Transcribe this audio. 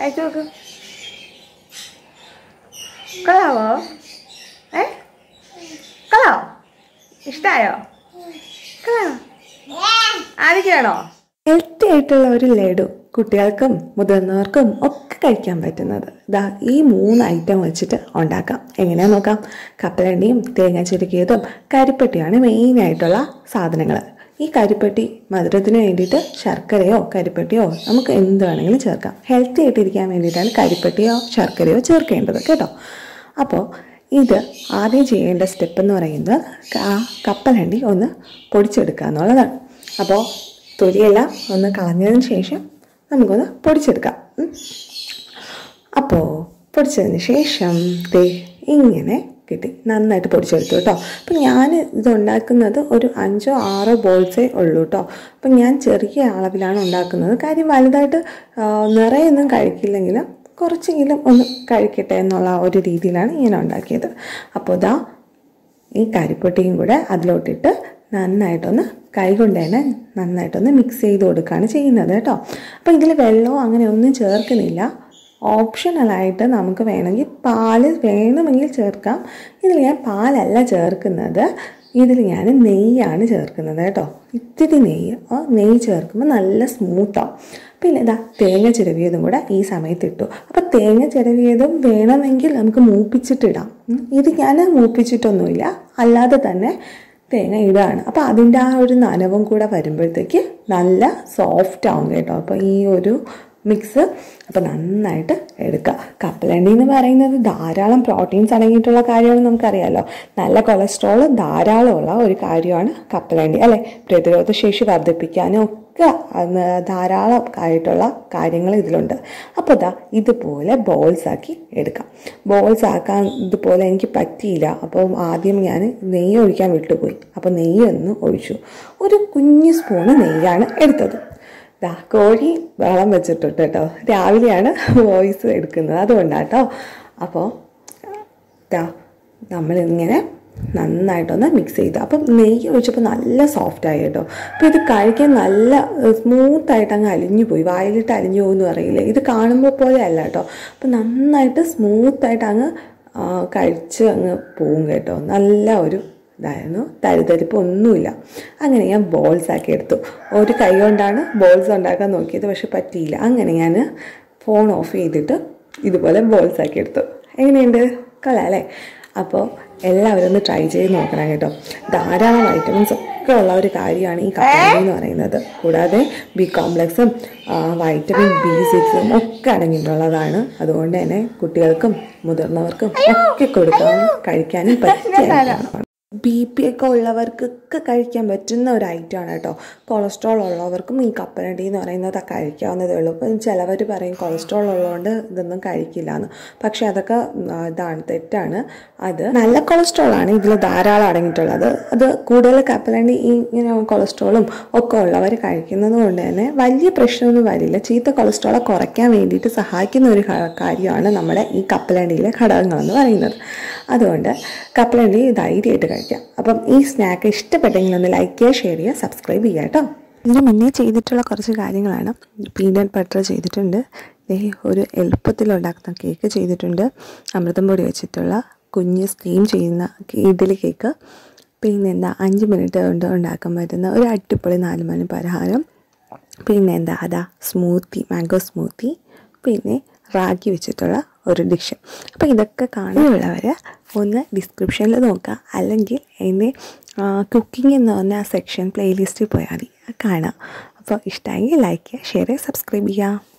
കഴിച്ചു നോക്ക് കൊള്ളാവോ ഏ കൊള്ളാവോ ഇഷ്ടായോ കൊള്ളാവോ ആദ്യം ഹെൽത്തി ആയിട്ടുള്ള ഒരു ലഡു കുട്ടികൾക്കും മുതിർന്നവർക്കും ഒക്കെ കഴിക്കാൻ പറ്റുന്നത് ഇതാ ഈ മൂന്ന് ഐറ്റം വെച്ചിട്ട് ഉണ്ടാക്കാം എങ്ങനെയാ നോക്കാം കപ്പലണ്ടിയും തേങ്ങ ചുരുക്കിയതും കരിപ്പട്ടിയാണ് മെയിനായിട്ടുള്ള സാധനങ്ങൾ ഈ കരിപ്പട്ടി മധുരത്തിന് വേണ്ടിയിട്ട് ശർക്കരയോ കരിപ്പട്ടിയോ നമുക്ക് എന്ത് വേണമെങ്കിലും ചേർക്കാം ഹെൽത്തി ആയിട്ടിരിക്കാൻ വേണ്ടിയിട്ടാണ് കരിപ്പട്ടിയോ ശർക്കരയോ ചേർക്കേണ്ടത് കേട്ടോ അപ്പോൾ ഇത് ആദ്യം ചെയ്യേണ്ട സ്റ്റെപ്പ് എന്ന് പറയുന്നത് ആ കപ്പലണ്ടി ഒന്ന് പൊടിച്ചെടുക്കുക എന്നുള്ളതാണ് അപ്പോൾ തൊലിയെല്ലാം ഒന്ന് കളഞ്ഞതിന് ശേഷം നമുക്കൊന്ന് പൊടിച്ചെടുക്കാം ഉം. അപ്പോൾ പൊടിച്ചതിന് ശേഷം ദേ ഇങ്ങനെ കിട്ടി നന്നായിട്ട് പൊടിച്ചെടുത്തു കേട്ടോ അപ്പം ഞാൻ ഇത് ഉണ്ടാക്കുന്നത് ഒരു അഞ്ചോ ആറോ ബോൾസേ ഉള്ളൂ കേട്ടോ അപ്പം ഞാൻ ചെറിയ അളവിലാണ് ഉണ്ടാക്കുന്നത് കാര്യം വലുതായിട്ട് ആ, നിറയൊന്നും കഴിക്കില്ലെങ്കിലും കുറച്ചെങ്കിലും ഒന്ന് കഴിക്കട്ടെ എന്നുള്ള ആ ഒരു രീതിയിലാണ് ഇങ്ങനെ ഉണ്ടാക്കിയത് അപ്പോൾ ഇതാ ഈ കരിപ്പൊട്ടിയും കൂടെ അതിലോട്ടിട്ട് നന്നായിട്ടൊന്ന് കൈ കൊണ്ട് തന്നെ നന്നായിട്ടൊന്ന് മിക്സ് ചെയ്ത് കൊടുക്കുകയാണ് ചെയ്യുന്നത് കേട്ടോ അപ്പോൾ ഇതിൽ വെള്ളമോ അങ്ങനെ ഒന്നും ചേർക്കുന്നില്ല ഓപ്ഷണലായിട്ട് നമുക്ക് വേണമെങ്കിൽ പാല് വേണമെങ്കിൽ ചേർക്കാം ഇതിൽ ഞാൻ പാലല്ല ചേർക്കുന്നത് ഇതിൽ ഞാൻ നെയ്യാണ് ചേർക്കുന്നത് കേട്ടോ ഇത്തിരി നെയ്യ് ആ നെയ്യ് ചേർക്കുമ്പോൾ നല്ല സ്മൂത്താവും പിന്നെ ഇതാ തേങ്ങ ചിരവിയതും കൂടെ ഈ സമയത്ത് ഇട്ടു അപ്പോൾ തേങ്ങ ചിരവിയതും വേണമെങ്കിൽ നമുക്ക് മൂപ്പിച്ചിട്ടിടാം ഉം. ഇത് ഞാൻ മൂപ്പിച്ചിട്ടൊന്നുമില്ല അല്ലാതെ തന്നെ തേങ്ങ ഇടാണ് അപ്പോൾ അതിൻ്റെ ആ ഒരു നനവും കൂടെ വരുമ്പോഴത്തേക്ക് നല്ല സോഫ്റ്റ് ആവും കേട്ടോ അപ്പോൾ ഈ ഒരു മിക്സ് അപ്പോൾ നന്നായിട്ട് എടുക്കുക കപ്പലണ്ടി എന്ന് പറയുന്നത് ധാരാളം പ്രോട്ടീൻസ് അടങ്ങിയിട്ടുള്ള കാര്യമാണ് നമുക്കറിയാമല്ലോ നല്ല കൊളസ്ട്രോൾ ധാരാളമുള്ള ഒരു കാര്യമാണ് കപ്പലണ്ടി അല്ലേ പ്രതിരോധ ശേഷി വർദ്ധിപ്പിക്കാനും ഒക്കെ അത് ധാരാളം ആയിട്ടുള്ള കാര്യങ്ങൾ ഇതിലുണ്ട് അപ്പോൾ ദാ ഇതുപോലെ ബോൾസ് ആക്കി എടുക്കാം ബോൾസ് ആക്കാൻ ഇതുപോലെ എനിക്ക് പറ്റിയില്ല അപ്പോൾ ആദ്യം ഞാൻ നെയ്യ് ഒഴിക്കാൻ വിട്ടുപോയി അപ്പോൾ നെയ്യ് ഒന്ന് ഒഴിച്ചു ഒരു കുഞ്ഞു സ്പൂണ് നെയ്യാണ് എടുത്തത് ദാ കോഴി വെള്ളം വെച്ചിട്ടുണ്ട് കേട്ടോ രാവിലെയാണ് വോയിസ് എടുക്കുന്നത് അതുകൊണ്ടാട്ടോ അപ്പോൾ ദാ നമ്മളിങ്ങനെ നന്നായിട്ടൊന്ന് മിക്സ് ചെയ്തു അപ്പം നെയ്യ് ഒഴിച്ചപ്പോൾ നല്ല സോഫ്റ്റ് ആയി കേട്ടോ അപ്പോൾ ഇത് കഴിക്കാൻ നല്ല സ്മൂത്തായിട്ട് അങ്ങ് അലിഞ്ഞു പോയി വായിലിട്ട് അലിഞ്ഞു പോകുമെന്ന് പറയില്ലേ ഇത് കാണുമ്പോൾ പോലെ അല്ല കേട്ടോ അപ്പം നന്നായിട്ട് സ്മൂത്തായിട്ട് അങ്ങ് ആ, കഴിച്ച് അങ്ങ് പോവും കേട്ടോ നല്ല ഒരു ഇതായിരുന്നു തരിതരിപ്പ് ഒന്നുമില്ല അങ്ങനെ ഞാൻ ബോൾസ് ആക്കി എടുത്തു ഒരു കൈ കൊണ്ടാണ് ബോൾസ് ഉണ്ടാക്കാൻ നോക്കിയത് പക്ഷെ പറ്റിയില്ല അങ്ങനെ ഞാൻ ഫോൺ ഓഫ് ചെയ്തിട്ട് ഇതുപോലെ ബോൾസ് ആക്കി എടുത്തു എങ്ങനെയുണ്ട് കൊള്ളാം അല്ലേ അപ്പോൾ എല്ലാവരും ഒന്ന് ട്രൈ ചെയ്ത് നോക്കണം കേട്ടോ ധാരാളം വൈറ്റമിൻസ് ഒക്കെ ഉള്ള ഒരു കാര്യമാണ് ഈ കപ്പലണ്ടി എന്ന് പറയുന്നത് കൂടാതെ ബി കോംപ്ലക്സും വൈറ്റമിൻ ബി സിക്സും ഒക്കെ അടങ്ങിയിട്ടുള്ളതാണ് അതുകൊണ്ട് തന്നെ കുട്ടികൾക്കും മുതിർന്നവർക്കും ഒക്കെ കൊടുക്കാനും കഴിക്കാനും പറ്റിയ item ആണ്. ബി പി ഒക്കെ ഉള്ളവർക്കൊക്കെ കഴിക്കാൻ പറ്റുന്ന ഒരു ഐറ്റമാണ് കേട്ടോ കൊളസ്ട്രോൾ ഉള്ളവർക്കും ഈ കപ്പലണ്ടി എന്ന് പറയുന്നത് കഴിക്കാവുന്നതേ ഉള്ളൂ ഇപ്പം ചിലവർ പറയും കൊളസ്ട്രോൾ ഉള്ളതുകൊണ്ട് ഇതൊന്നും കഴിക്കില്ല എന്ന് പക്ഷെ അതൊക്കെ ഉം, ഇതാണ് തെറ്റാണ് അത് നല്ല കൊളസ്ട്രോൾ ആണ് ഇതിൽ ധാരാളം അടങ്ങിയിട്ടുള്ളത് അത് കൂടുതൽ കപ്പലണ്ടി ഈ ഇങ്ങനെ കൊളസ്ട്രോളും ഒക്കെ ഉള്ളവർ കഴിക്കുന്നത് കൊണ്ട് തന്നെ വലിയ പ്രശ്നമൊന്നും വരില്ല ചീത്ത കൊളസ്ട്രോളെ കുറയ്ക്കാൻ വേണ്ടിയിട്ട് സഹായിക്കുന്ന ഒരു ക- കാര്യമാണ് നമ്മുടെ ഈ കപ്പലണ്ടിയിലെ ഘടകങ്ങളെന്ന് പറയുന്നത് അതുകൊണ്ട് കപ്പലണ്ടി ധൈര്യമായിട്ട് കഴിക്കാം അപ്പം ഈ സ്നാക്ക് ഇഷ്ടപ്പെട്ടെങ്കിൽ ഒന്ന് ലൈക്ക് ചെയ്യുക ഷെയർ ചെയ്യുക സബ്സ്ക്രൈബ് ചെയ്യുക കേട്ടോ ഇതിന് മുന്നേ ചെയ്തിട്ടുള്ള കുറച്ച് കാര്യങ്ങളാണ് പീനട്ട് ബട്ടർ ചെയ്തിട്ടുണ്ട് ദേ ഒരു എളുപ്പത്തിൽ ഉണ്ടാക്കുന്ന കേക്ക് ചെയ്തിട്ടുണ്ട് അമൃതം പൊടി വെച്ചിട്ടുള്ള കുഞ്ഞ് സ്റ്റീം ചെയ്യുന്ന ഇഡ്ഡലി കേക്ക് പിന്നെ എന്താ അഞ്ച് മിനിറ്റ് കൊണ്ട് ഉണ്ടാക്കാൻ പറ്റുന്ന ഒരു അടിപൊളി നാല് മണി പലഹാരം പിന്നെ എന്താ അതാ സ്മൂത്തി മാംഗോ സ്മൂത്തി പിന്നെ റാഗി വെച്ചിട്ടുള്ള ഒരു ഡിഷ് അപ്പോൾ ഇതൊക്കെ കാണാനുള്ളവർ ഒന്ന് ഡിസ്ക്രിപ്ഷനിൽ നോക്കുക അല്ലെങ്കിൽ എൻ്റെ കുക്കിംഗ് എന്ന് പറഞ്ഞ ആ സെക്ഷൻ പ്ലേലിസ്റ്റിൽ പോയാൽ മതി കാണാം അപ്പോൾ ഇഷ്ടമെങ്കിൽ ലൈക്ക് ചെയ്യുക ഷെയർ ചെയ്യുക സബ്സ്ക്രൈബ് ചെയ്യുക